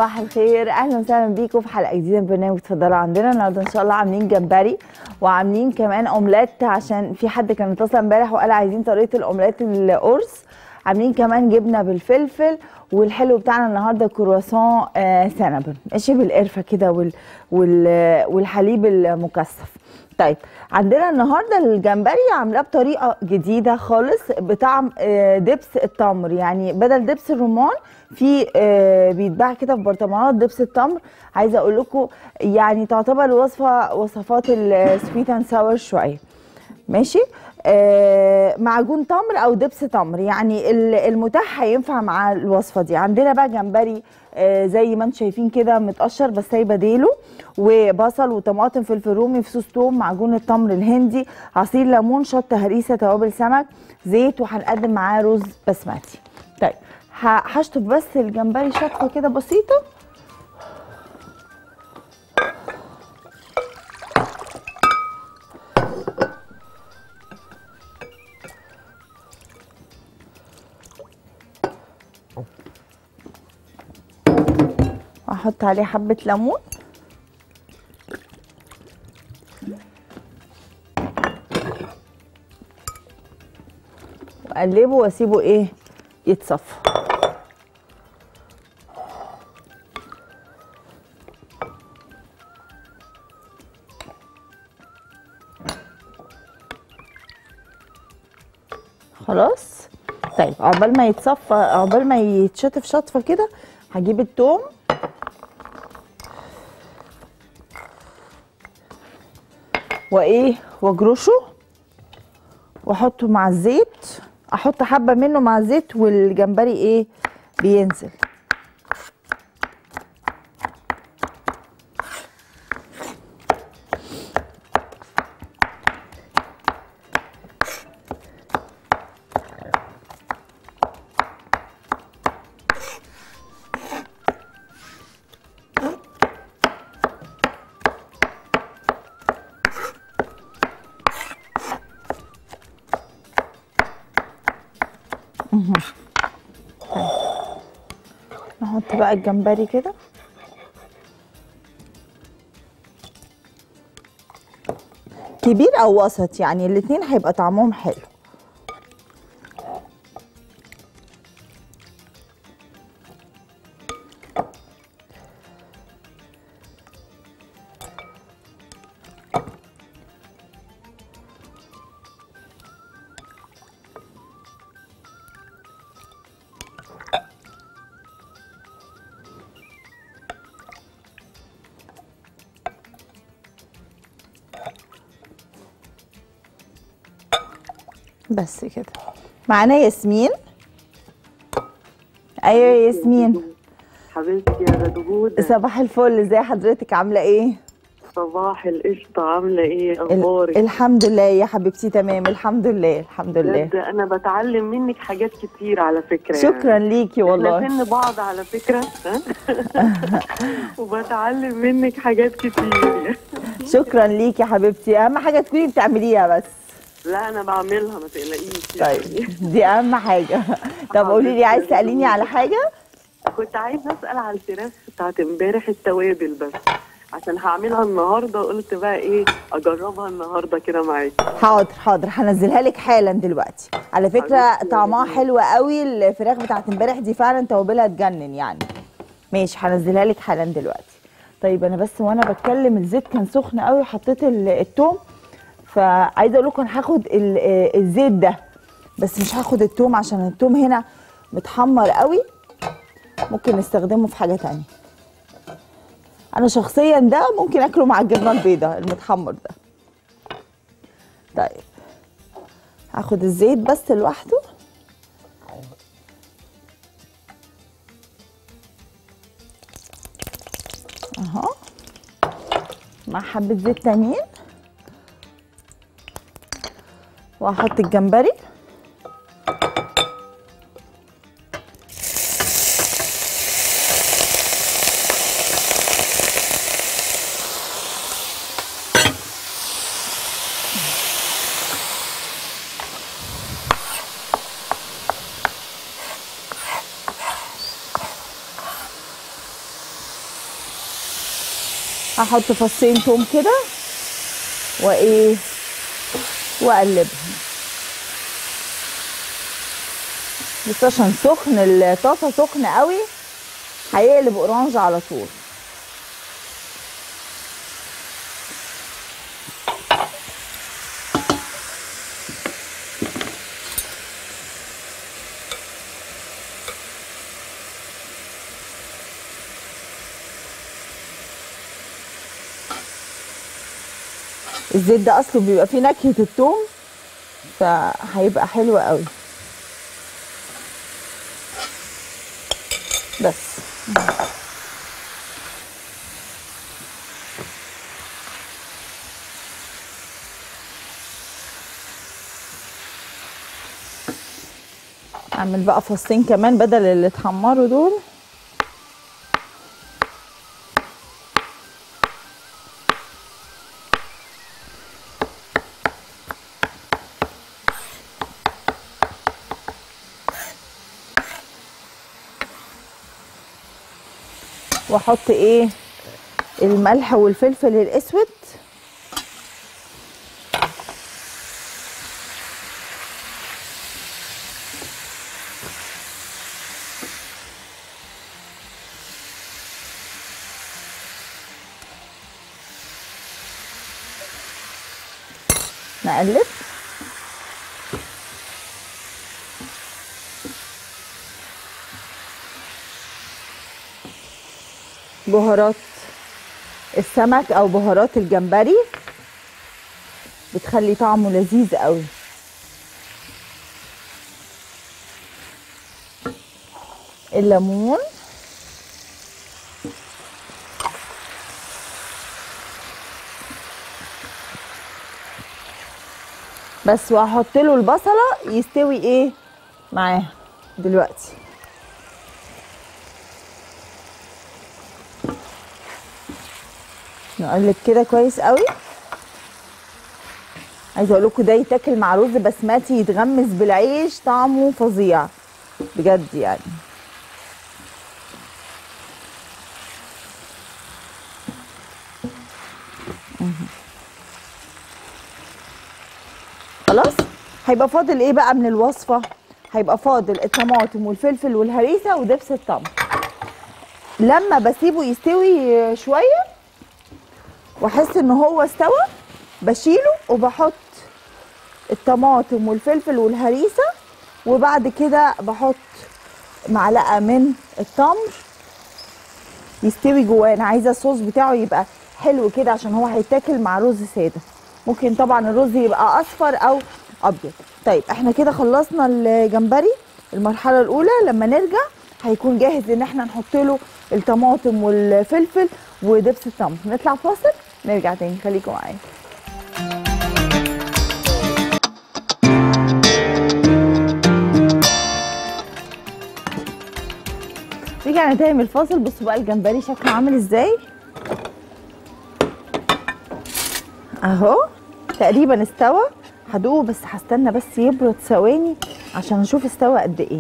صباح الخير اهلا وسهلا بيكم في حلقه جديده من برنامج اتفضلوا عندنا النهارده ان شاء الله عاملين جمبري وعاملين كمان اومليت عشان في حد كان اتصل امبارح وقال عايزين طريقه الاومليت القرص عاملين كمان جبنه بالفلفل والحلو بتاعنا النهارده كرواسون آه سينابون ماشي بالقرفه كده وال وال والحليب المكثف طيب عندنا النهارده الجمبري عاملاه بطريقه جديده خالص بطعم آه، دبس التمر يعني بدل دبس الرمان في آه، بيتباع كده في برطمانات دبس التمر عايزه اقول لكم يعني تعتبر وصفه وصفات السويت اند ساور شويه ماشي آه معجون تمر او دبس تمر يعني ال- المتاح هينفع مع الوصفه دي عندنا بقى جمبري آه زي ما انتم شايفين كده متقشر بس سايبه ديله وبصل وطماطم فلفل رومي فصوص توم معجون التمر الهندي عصير ليمون شطه هريسه توابل سمك زيت وهنقدم معاه رز بسمتي طيب ه- هشطف بس الجمبري شطفه كده بسيطه واحط عليه حبه ليمون واقلبه واسيبه ايه يتصفى خلاص طيب عقبال ما يتصفى عقبال ما يتشطف شطفه كده هجيب التوم وايه واجرشه واحطه مع الزيت احط حبه منه مع الزيت والجمبري ايه بينزل نحط بقى الجمبري كده كبير او وسط يعني الاتنين هيبقى طعمهم حلو بس كده معانا ياسمين ايوه يا ياسمين حبيبتي يا غدود صباح الفل ازي حضرتك عامله ايه صباح القشطة عاملة ايه ال- أخبارك؟ الحمد لله يا حبيبتي تمام الحمد لله الحمد لله بجد أنا بتعلم منك حاجات كتير على فكرة شكرا يعني. ليكي احنا والله سن بعض على فكرة ها؟ وبتعلم منك حاجات كتير شكرا ليكي يا حبيبتي اهم حاجه تكوني بتعمليها بس لا أنا بعملها ما تقلقيش طيب دي اهم حاجه طب قولي لي عايز تساليني على حاجه كنت عايزة أسأل على الفراخ بتاعت امبارح التوابل بس عشان هعملها النهارده قلت بقى ايه اجربها النهارده كده معاكي حاضر حاضر هنزلها لك حالا دلوقتي على فكره حبيبتي. طعمها حلو قوي الفراخ بتاعت امبارح دي فعلا توابلها تجنن يعني ماشي هنزلها لك حالا دلوقتي طيب انا بس وانا بتكلم الزيت كان سخن قوي وحطيت ال- التوم فعايزه اقول لكم أنا هاخد ال- آه، الزيت ده بس مش هاخد التوم عشان التوم هنا متحمر قوي ممكن نستخدمه في حاجه تانية انا شخصيا ده ممكن اكله مع الجبنه البيضاء المتحمر ده طيب هاخد الزيت بس لوحده اهو مع حبة زيت تانيين وهحط الجمبري هحط فصين توم كده وايه واقلبهم بس عشان سخن الطاسه سخنه قوي هيقلب اورانج على طول الزيت ده اصله بيبقى فيه نكهه الثوم فهيبقى حلو قوي بس اعمل بقى فصين كمان بدل اللي اتحمروا دول واحط ايه الملح والفلفل الاسود نقلب بهارات السمك او بهارات الجمبري بتخلي طعمه لذيذ قوي الليمون بس وهحط له البصله يستوي ايه معاه دلوقتي نقلب كده كويس قوي عايزه اقول لكم ده يتاكل مع رز بسمتي يتغمس بالعيش طعمه فظيع بجد يعني مهم. خلاص هيبقى فاضل ايه بقى من الوصفه هيبقى فاضل الطماطم والفلفل والهريسه ودبس التمر لما بسيبه يستوي شويه واحس ان هو استوى بشيله وبحط الطماطم والفلفل والهريسه وبعد كده بحط معلقه من التمر يستوي جواه انا عايزه الصوص بتاعه يبقى حلو كده عشان هو هيتاكل مع رز ساده ممكن طبعا الرز يبقى اصفر او ابيض طيب احنا كده خلصنا الجمبري المرحله الاولى لما نرجع هيكون جاهز ان احنا نحط له الطماطم والفلفل ودبس التمر نطلع فاصل نرجع تاني خليكم معايا رجعنا تاني من الفاصل بصوا بقى الجمبري شكله عامل ازاي اهو تقريبا استوى هدوقه بس هستنى بس يبرد ثواني عشان اشوف استوى قد ايه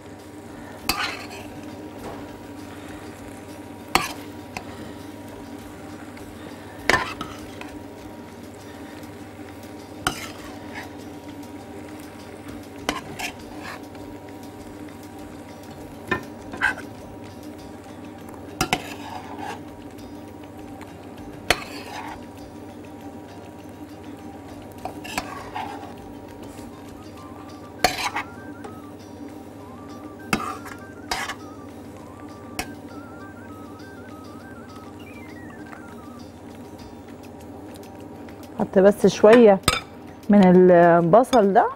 حط بس شويه من البصل ده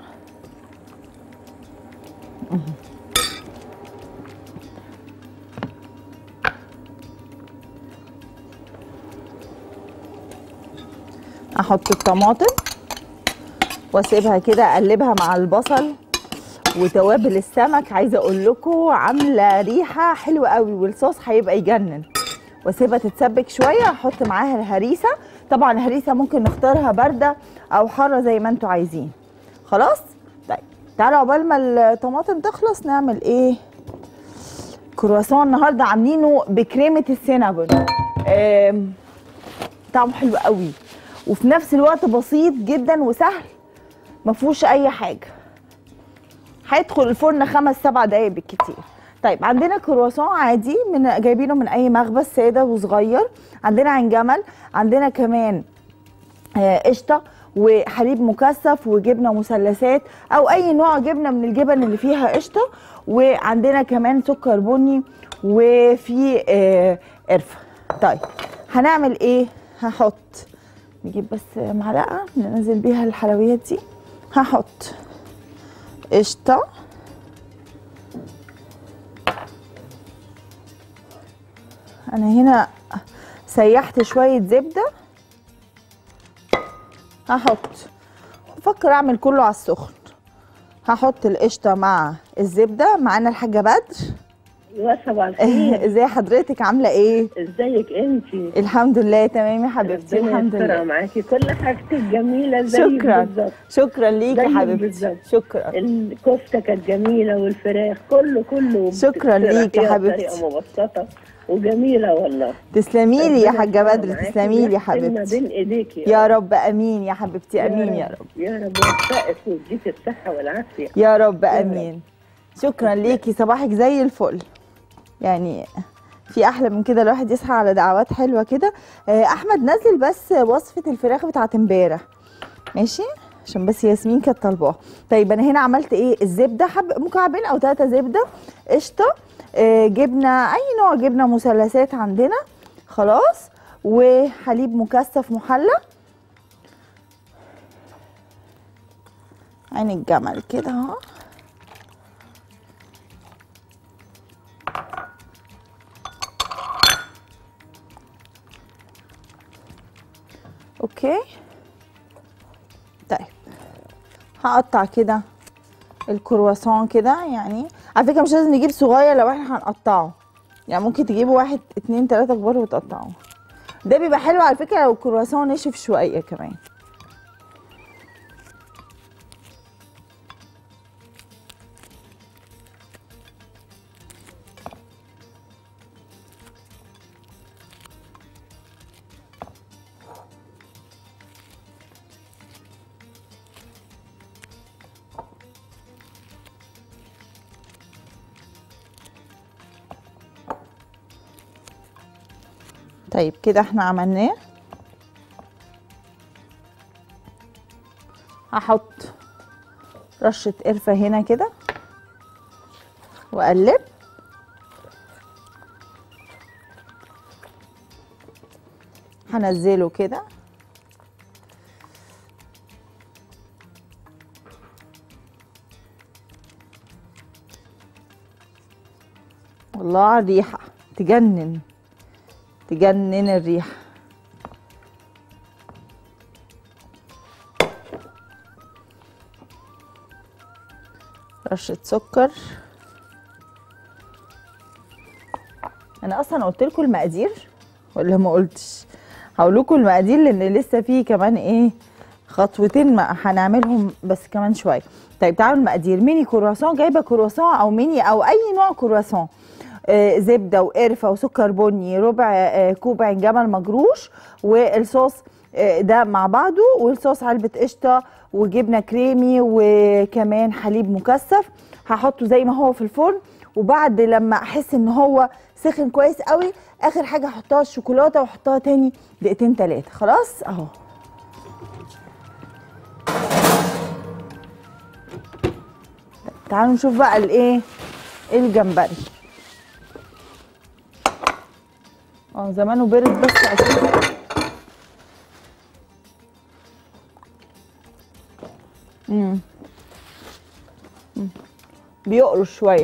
احط الطماطم واسيبها كده اقلبها مع البصل وتوابل السمك عايزه اقول لكم عامله ريحه حلوه قوي والصوص هيبقى يجنن واسيبها تتسبك شويه احط معاها الهريسه طبعا الهريسه ممكن نختارها بارده او حاره زي ما انتوا عايزين خلاص طيب تعالوا عقبال ما الطماطم تخلص نعمل ايه كرواسون النهارده عاملينه بكريمه السينابون آم، طعمه حلو قوي وفي نفس الوقت بسيط جدا وسهل ما فيهوش اي حاجه هيدخل الفرن خمس سبع دقايق بالكتير طيب عندنا كرواسون عادي من جايبينه من اي مخبز ساده وصغير عندنا عين جمل عندنا كمان آه، قشطه وحليب مكثف وجبنه مثلثات او اي نوع جبنه من الجبن اللي فيها قشطه وعندنا كمان سكر بني وفي آه، قرفه طيب هنعمل ايه هحط نجيب بس معلقه ننزل بيها الحلويات دي هحط قشطه انا هنا سيحت شويه زبده هحط بفكر اعمل كله على السخن هحط القشطه مع الزبده معانا الحاجه بدر ايوه صباح الخير ازاي حضرتك عامله ايه ازيك انت الحمد لله تمام يا حبيبتي الحمد لله معاكي كل حاجتك جميله زيك شكرا بالظبط شكرا ليكي زيك حبيبتي بالظبط. شكرا الكفته كانت جميله والفراخ كله كله شكراً بتتسرق ليك يا فيها حبيبتي. بطريقه مبسطه وجميله والله تسلمي لي يا ربنا حاجه يستر بدر معاكي تسلمي لي يا ويحسن ما حبيبتي بين ايديكي يا رب امين يا حبيبتي امين يا رب يا رب يوفقك ويديك الصحه والعافيه يا رب رب. امين شكرا ليكي صباحك زي الفل يعني في احلى من كده الواحد يصحى على دعوات حلوه كده آه، احمد نزل بس وصفه الفراخ بتاعت امبارح ماشي عشان بس ياسمين كانت طالباها طيب انا هنا عملت ايه الزبده حب مكعبين او ثلاثه زبده قشطه آه، جبنه اي نوع جبنه مثلثات عندنا خلاص وحليب مكثف محلى عين الجمل كده اهو اوكي طيب هقطع كده الكرواسون كده يعني على فكره مش لازم نجيب صغير لو احنا هنقطعه يعني ممكن تجيبوا واحد اتنين تلاته كبار وتقطعوه ده بيبقى حلو على فكره لو الكرواسون نشف شويه كمان طيب كده احنا عملناه هحط رشة قرفة هنا كده واقلب هنزله كده والله على الريحة تجنن تجنن الريحة رشة سكر انا اصلا قلت لكم المقادير ولا ما قلتش هقول لكم المقادير لان لسه في كمان ايه خطوتين ما هنعملهم بس كمان شويه طيب تعالوا المقادير ميني كرواسون جايبه كرواسون او ميني او اي نوع كرواسون آه، زبده وقرفه وسكر بني ربع آه، كوب عين جمل مجروش والصوص آه، ده مع بعضه والصوص علبه قشطه وجبنه كريمي وكمان حليب مكثف هحطه زي ما هو في الفرن وبعد لما احس ان هو سخن كويس قوي اخر حاجه احطها الشوكولاته واحطها تاني دقيقتين تلاته خلاص اهو تعالوا نشوف بقى الايه الجمبري اه زمانه برد بس اكيد امم مم. بيقرش شويه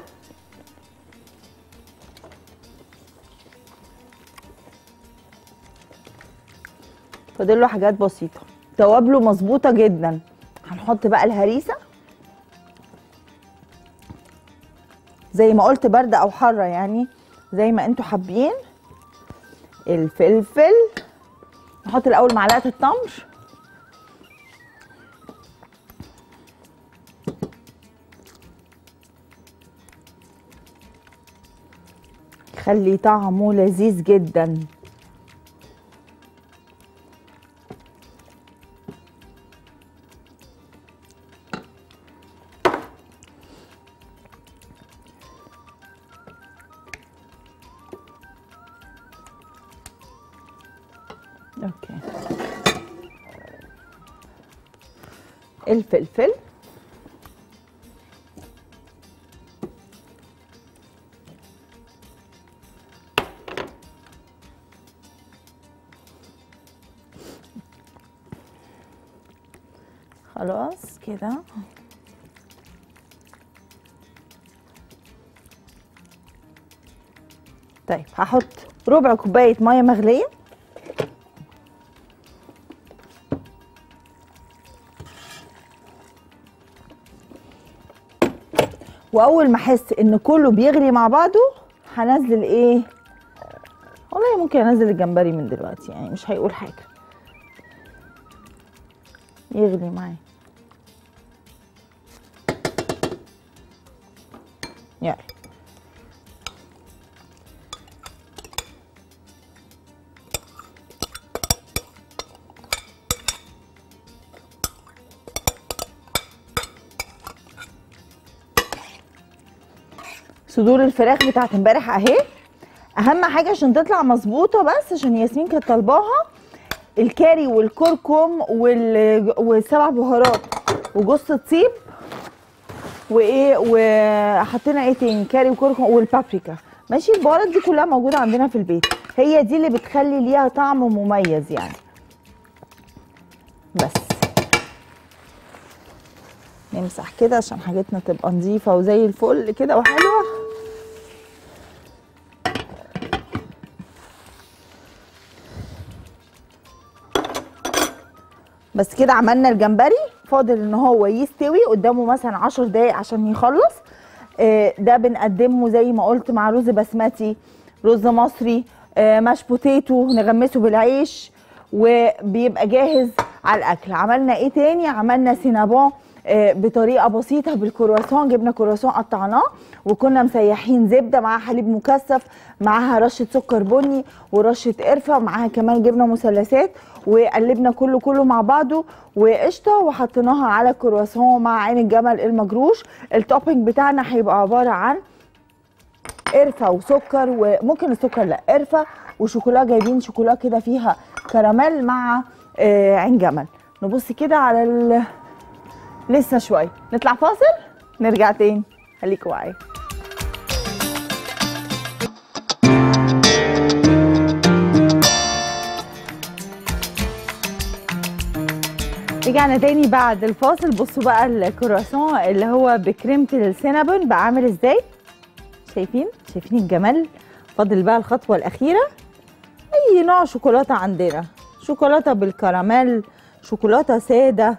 فاضل له حاجات بسيطه توابله مظبوطه جدا هنحط بقى الهريسه زي ما قلت بارده او حاره يعني زي ما انتوا حابين الفلفل نحط الاول معلقه التمر خلي طعمه لذيذ جدا الفلفل خلاص كده طيب هحط ربع كوبايه ميه مغليه واول ما احس ان كله بيغلي مع بعضه هنزل ايه والله ممكن انزل الجمبري من دلوقتي يعني مش هيقول حاجه يغلي معايا يلا صدور الفراخ بتاعت امبارح اهي اهم حاجه عشان تطلع مظبوطه بس عشان ياسمين كانت طالباها الكاري والكركم وال... والسبع بهارات وجوز الطيب وايه وحطينا ايه تاني كاري وكركم والبابريكا ماشي البهارات دي كلها موجوده عندنا في البيت هي دي اللي بتخلي ليها طعم مميز يعني بس نمسح كده عشان حاجتنا تبقى نظيفه وزي الفل كده وحلوه بس كده عملنا الجمبري فاضل ان هو يستوي قدامه مثلا 10 دقايق عشان يخلص آه، ده بنقدمه زي ما قلت مع رز بسمتي رز مصري آه، ماش بوتيتو نغمسه بالعيش وبيبقى جاهز على الاكل عملنا ايه تاني عملنا سينابون آه، بطريقه بسيطه بالكرواسون جبنا كرواسون قطعناه وكنا مسيحين زبده معاها حليب مكثف معاها رشه سكر بني ورشه قرفه ومعاها كمان جبنه مثلثات وقلبنا كله كله مع بعضه وقشطه وحطيناها على الكرواسون مع عين الجمل المجروش التوبينج بتاعنا هيبقى عباره عن قرفه وسكر وممكن السكر لا قرفه وشوكولا جايبين شوكولا كده فيها كراميل مع آه، عين جمل نبص كده على ال... لسه شويه نطلع فاصل نرجع تاني خليكوا معايا رجعنا تاني بعد الفاصل بصوا بقى الكرواسون اللي هو بكريمه السينابون بقى عامل ازاي شايفين شايفين الجمال فاضل بقى الخطوه الاخيره اي نوع شوكولاته عندنا شوكولاته بالكراميل شوكولاته ساده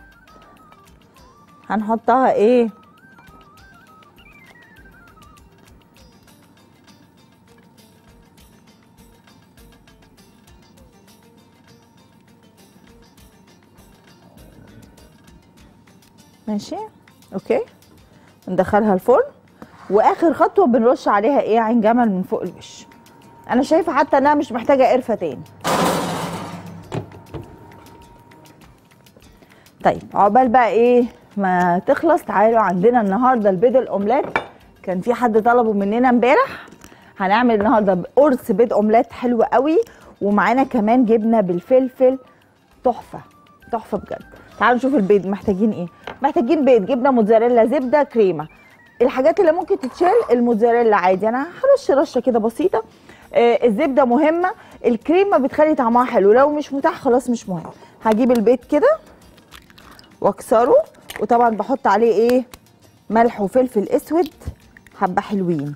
هنحطها ايه ماشي اوكي ندخلها الفرن واخر خطوه بنرش عليها ايه عين جمل من فوق الوش انا شايفه حتى انها مش محتاجه قرفه تاني طيب عقبال بقى ايه ما تخلص تعالوا عندنا النهارده البيض الاومليت كان في حد طلبه مننا امبارح هنعمل النهارده قرص بيض اومليت حلو قوي ومعانا كمان جبنه بالفلفل تحفه تحفه بجد تعالوا نشوف البيض محتاجين ايه محتاجين بيض جبنه موتزاريلا زبده كريمه الحاجات اللي ممكن تتشال الموتزاريلا عادي انا هرش رشه كده بسيطه آه الزبده مهمه الكريمه بتخلي طعمها حلو لو مش متاح خلاص مش مهم هجيب البيض كده واكسره وطبعا بحط عليه ايه ملح وفلفل اسود حبه حلوين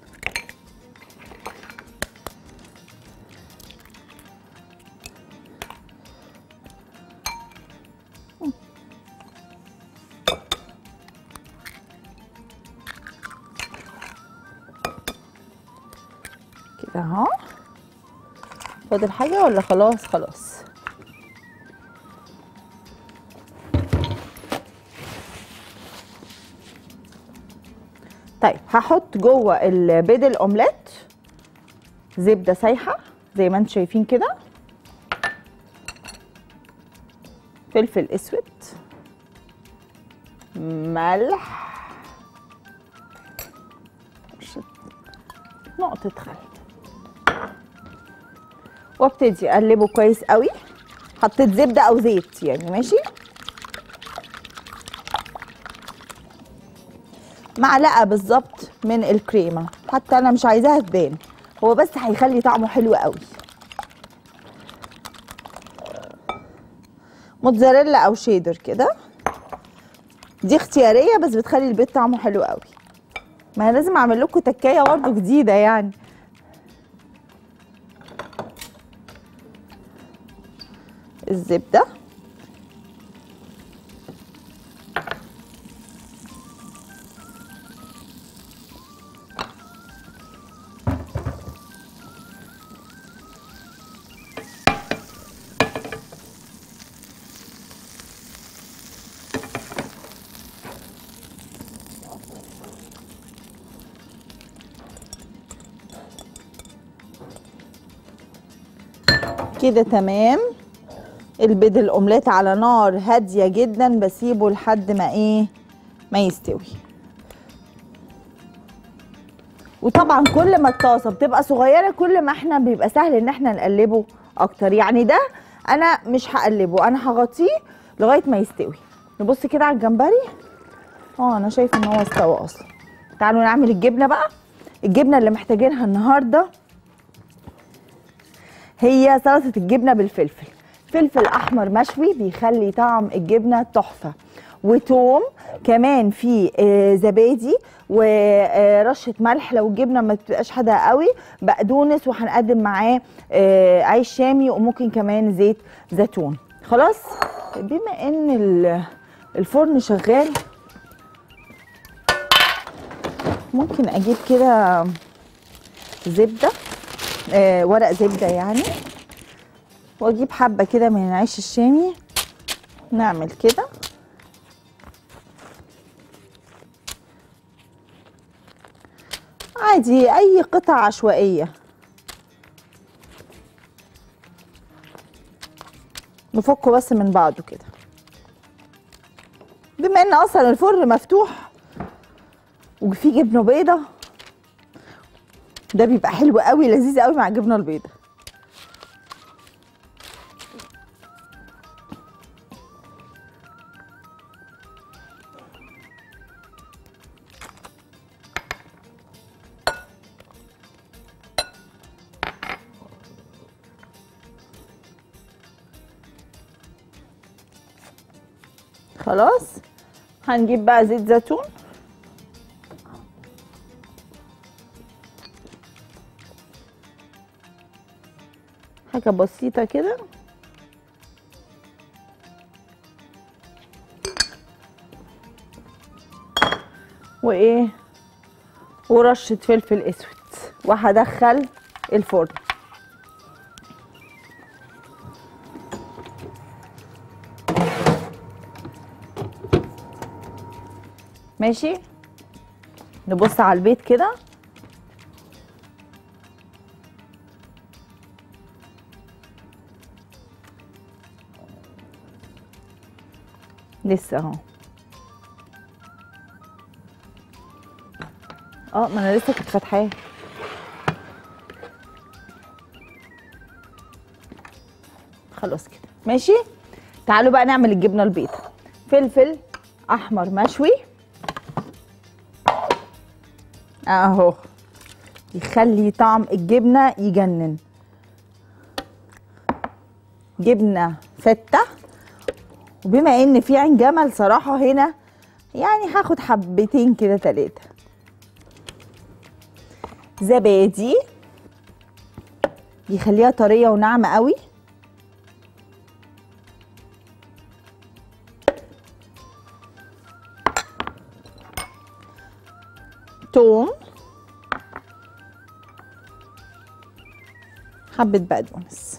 كده اهو فاضل حاجه ولا خلاص خلاص طيب هحط جوه البيض الاومليت زبده سايحه زي ما انتم شايفين كده فلفل اسود ملح نقطه خل وابتدي اقلبه كويس قوي حطيت زبده او زيت يعني ماشي معلقه بالظبط من الكريمه حتى انا مش عايزاها تبان هو بس هيخلي طعمه حلو قوي موتزاريلا او شيدر كده دي اختياريه بس بتخلي البيض طعمه حلو قوي ما أنا لازم اعمل لكم تكايه برضه جديده يعني الزبده كده تمام البيض الاومليت على نار هاديه جدا بسيبه لحد ما ايه ما يستوي وطبعا كل ما الطاسه بتبقى صغيره كل ما احنا بيبقى سهل ان احنا نقلبه اكتر يعني ده انا مش هقلبه انا هغطيه لغايه ما يستوي نبص كده على الجمبري اه انا شايفه ان هو استوى اصلا تعالوا نعمل الجبنه بقى الجبنه اللي محتاجينها النهارده هي سلطه الجبنه بالفلفل فلفل احمر مشوي بيخلي طعم الجبنه تحفه وتوم كمان في آه، زبادي ورشه ملح لو الجبنه ما بتبقاش حادقه قوي بقدونس وهنقدم معاه آه، عيش شامي وممكن كمان زيت زيتون خلاص بما ان ال- الفرن شغال ممكن اجيب كده زبده آه، ورق زبده يعني واجيب حبه كده من العيش الشامي نعمل كده عادي اي قطع عشوائيه نفكه بس من بعضه كده بما ان اصلا الفرن مفتوح وفيه جبنه بيضه ده بيبقى حلو قوي لذيذ قوي مع الجبنه البيضه خلاص هنجيب بقى زيت زيتون حاجة بسيطة كده وايه ورشة فلفل اسود وهدخل الفرن ماشي نبص على البيت كده لسه اهو اه ما انا لسه كنت فاتحاه خلاص كده ماشي تعالوا بقى نعمل الجبنه البيض فلفل احمر مشوي اهو يخلي طعم الجبنه يجنن جبنه فته وبما ان في عين جمل صراحه هنا يعني هاخد حبتين كده تلاته زبادي يخليها طريه وناعمه قوي توم حبه بقدونس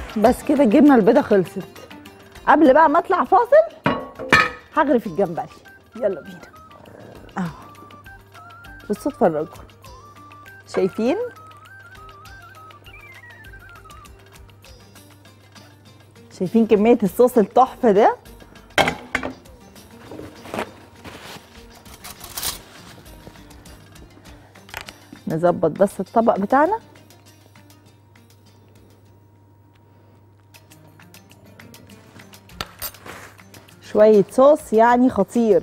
بس كده الجبنه البيضه خلصت قبل بقى ما اطلع فاصل هغرف الجمبري يلا بينا اهو بصوا اتفرجوا شايفين شايفين كميه الصوص التحفه ده نظبط بس الطبق بتاعنا شوية صوص يعني خطير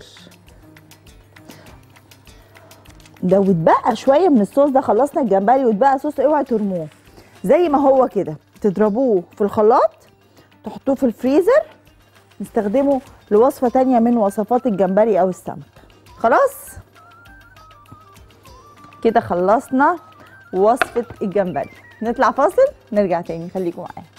ده واتبقى شوية من الصوص ده خلصنا الجمبري واتبقى صوص اوعي ترموه زي ما هو كده تضربوه في الخلاط تحطوه في الفريزر نستخدمه لوصفة تانية من وصفات الجمبري او السمك خلاص كده خلصنا وصفة الجمبري نطلع فاصل نرجع تاني خليكم معايا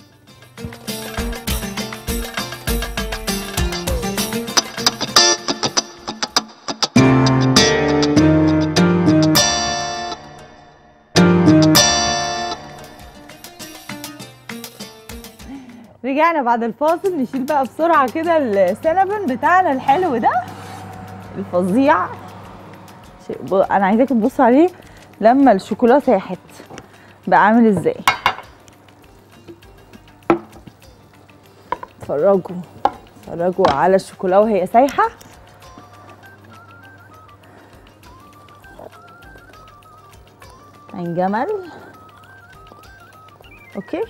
رجعنا بعد الفاصل نشيل بقى بسرعة كده السينابون بتاعنا الحلو ده الفظيع شيء- ب- انا عايزاكم تبصوا عليه لما الشوكولاته ساحت بقى عامل ازاي اتفرجوا اتفرجوا على الشوكولاته وهي سايحه عين جمل اوكي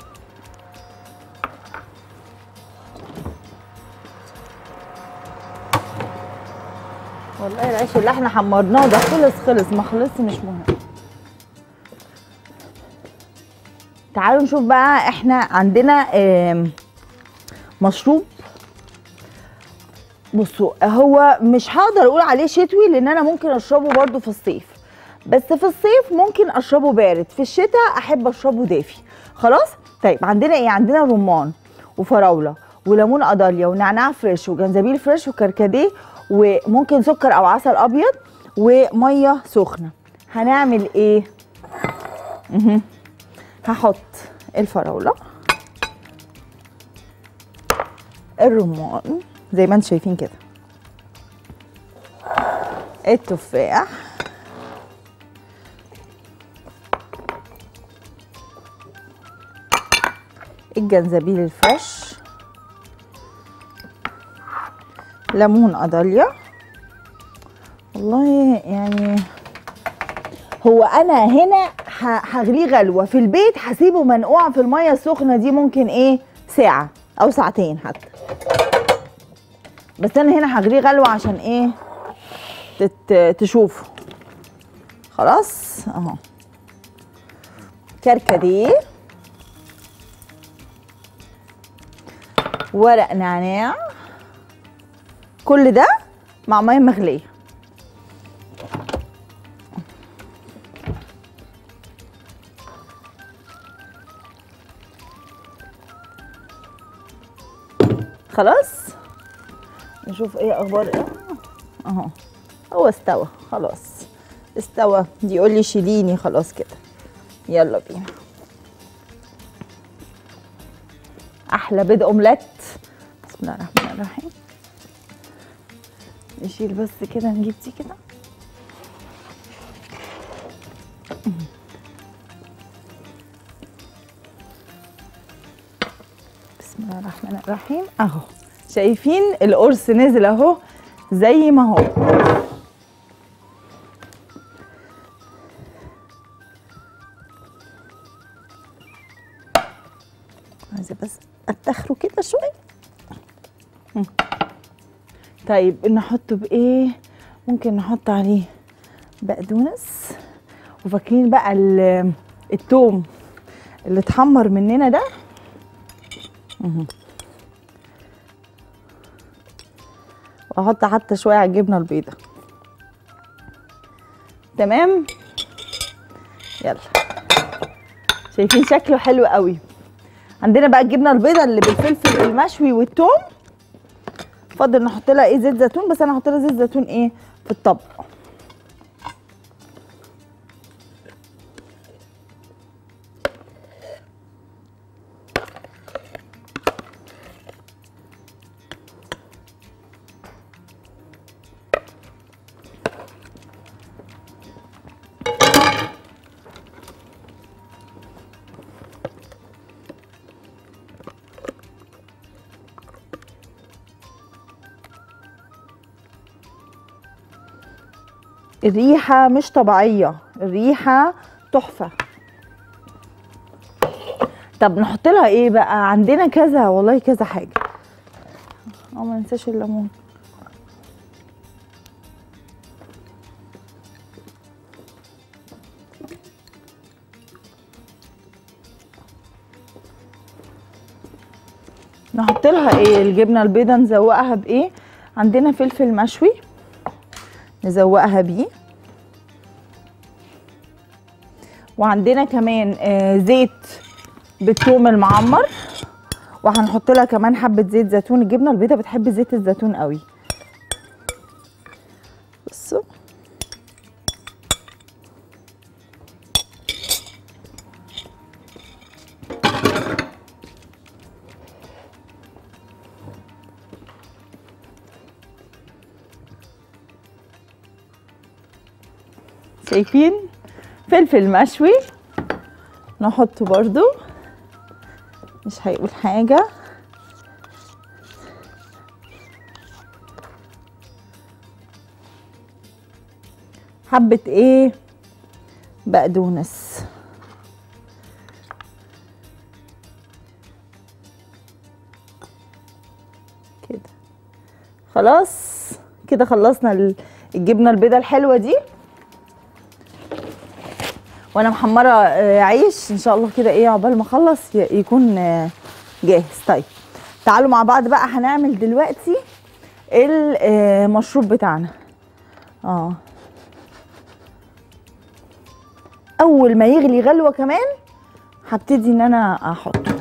والله العيش اللي احنا حمرناه ده خلص خلص ما خلصش مش مهم تعالوا نشوف بقى احنا عندنا آم، مشروب بصوا هو مش هقدر اقول عليه شتوي لان انا ممكن اشربه برضو في الصيف بس في الصيف ممكن اشربه بارد في الشتاء احب اشربه دافي خلاص طيب عندنا ايه عندنا رمان وفراوله وليمون قضاليا ونعناع فريش وجنزبيل فريش وكركديه وممكن سكر او عسل ابيض وميه سخنه هنعمل ايه مهم. هحط الفراوله الرمان زي ما انتم شايفين كده التفاح الجنزبيل الفريش ليمون قضاليا والله يعني هو انا هنا ه- هغليه غلوه في البيت هسيبه منقوع في الميه السخنه دي ممكن ايه ساعه او ساعتين حتى بس انا هنا هغليه غلوه عشان ايه تت... تشوفوا خلاص اهو كركديه ورق نعناع كل ده مع ميه مغليه خلاص نشوف ايه اخبار ايه اهو هو استوى خلاص استوى دي يقول لي شيليني خلاص كده يلا بينا احلى بيض اومليت بسم الله الرحمن الرحيم نشيل بس كده نجيب دي كده بسم الله الرحمن الرحيم اهو شايفين القرص نزل اهو زي ما هو عايزه بس اتخره كده شويه مم. طيب نحطه بايه ممكن نحط عليه بقدونس وفاكرين بقى ال- التوم اللي اتحمر مننا ده مهم. واحط حتى شويه على الجبنه البيضاء تمام يلا شايفين شكله حلو قوي عندنا بقى الجبنه البيضاء اللي بالفلفل المشوي والثوم فاضل نحط لها ايه زيت زيتون بس انا هحط لها زيت زيتون ايه في الطبق الريحه مش طبيعيه الريحه تحفه طب نحط لها ايه بقى عندنا كذا والله كذا حاجه اه ما ننساش الليمون نحط لها ايه الجبنه البيضه نزوقها بايه عندنا فلفل مشوي نزوقها بيه وعندنا كمان آه زيت بالثوم المعمر وهنحط لها كمان حبه زيت زيتون الجبنه البيضه بتحب زيت الزيتون قوي بصوا شايفين فلفل مشوي نحطه برضو مش هيقول حاجة حبة ايه بقدونس كده خلاص كده خلصنا ال- الجبنة البيضة الحلوة دي وانا محمره آه، عيش ان شاء الله كده ايه عقبال ما اخلص ي- يكون آه، جاهز طيب تعالوا مع بعض بقى هنعمل دلوقتي المشروب بتاعنا اه اول ما يغلي غلوه كمان هبتدي ان انا احطه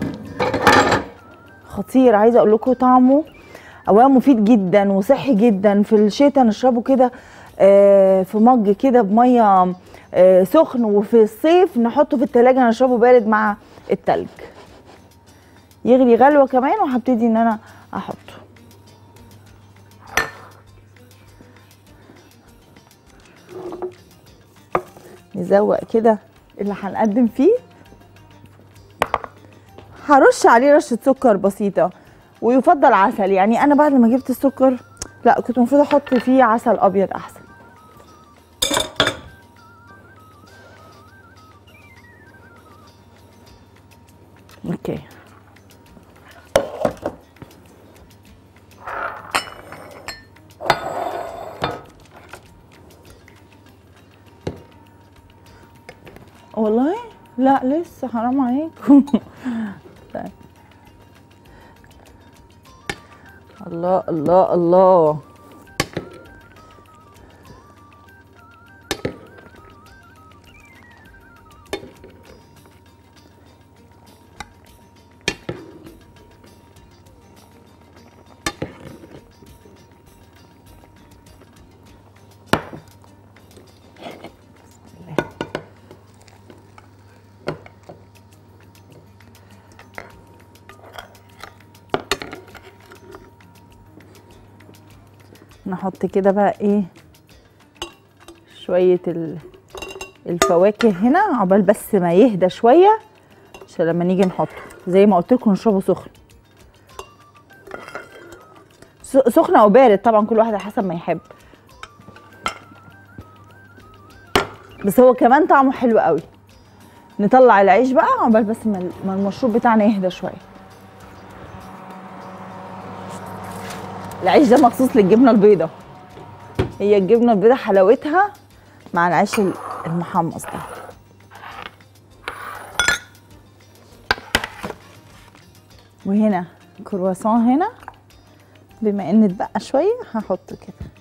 خطير عايزه اقول لكم طعمه اولا مفيد جدا وصحي جدا في الشتاء نشربه كده آه، في مج كده بميه آه، سخن وفي الصيف نحطه في التلاجة نشربه بارد مع التلج يغلي غلوه كمان وهبتدي ان انا احطه نزوق كده اللي هنقدم فيه هرش عليه رشه سكر بسيطه ويفضل عسل يعني انا بعد ما جبت السكر لا كنت المفروض احط فيه عسل ابيض احسن اوكي والله لا لسه حرام عليكم طيب. الله الله الله نحط كده بقى ايه شوية ال- الفواكه هنا عقبال بس ما يهدى شوية عشان لما نيجي نحطه زي ما قلت لكم نشربه سخن س- سخن او بارد طبعا كل واحد على حسب ما يحب بس هو كمان طعمه حلو قوي نطلع العيش بقى عقبال بس ما ال- ما المشروب بتاعنا يهدى شويه العيش ده مخصوص للجبنه البيضاء هي الجبنه البيضاء حلاوتها مع العيش ال- المحمص ده وهنا كرواسون هنا بما ان اتبقى شويه هحطه كده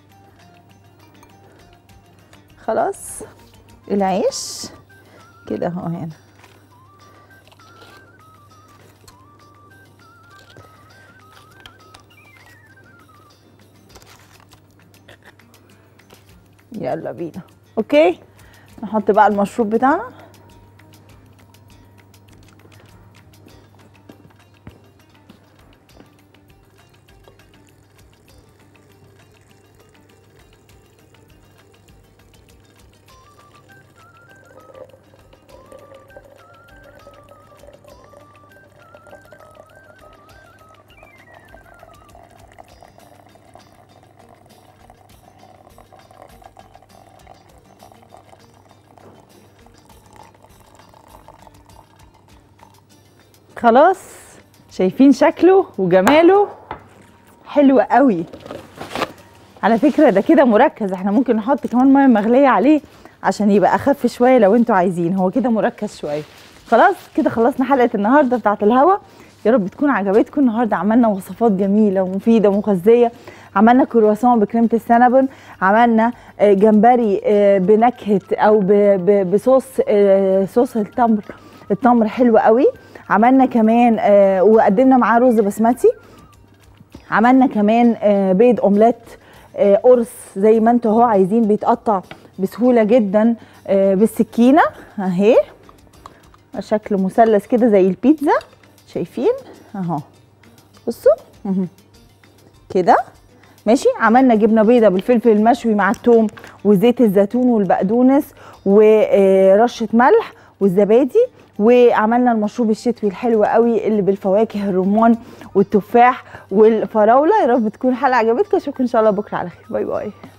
خلاص العيش كده اهو هنا يلا بينا اوكي نحط بقى المشروب بتاعنا خلاص شايفين شكله وجماله حلو قوي على فكره ده كده مركز احنا ممكن نحط كمان ميه مغليه عليه عشان يبقى اخف شويه لو انتوا عايزين هو كده مركز شويه خلاص كده خلصنا حلقه النهارده بتاعه الهوا يا رب تكون عجبتكم النهارده عملنا وصفات جميله ومفيده ومغذيه عملنا كرواسون بكريمه السنابون عملنا آه، جمبري آه، بنكهه او ب- ب- بصوص آه، صوص التمر التمر حلو قوي عملنا كمان آه، وقدمنا معاه رز بسمتي عملنا كمان آه، بيض اومليت آه، قرص زي ما انتوا اهو عايزين بيتقطع بسهوله جدا آه، بالسكينه اهي شكل مثلث كده زي البيتزا شايفين اهو بصوا مهم. كده ماشي عملنا جبنه بيضه بالفلفل المشوي مع الثوم وزيت الزيتون والبقدونس ورشه ملح والزبادي وعملنا المشروب الشتوي الحلو قوي اللي بالفواكه الرمان والتفاح والفراوله يا رب تكون الحلقه عجبتكم اشوفكم ان شاء الله بكره على خير باي باي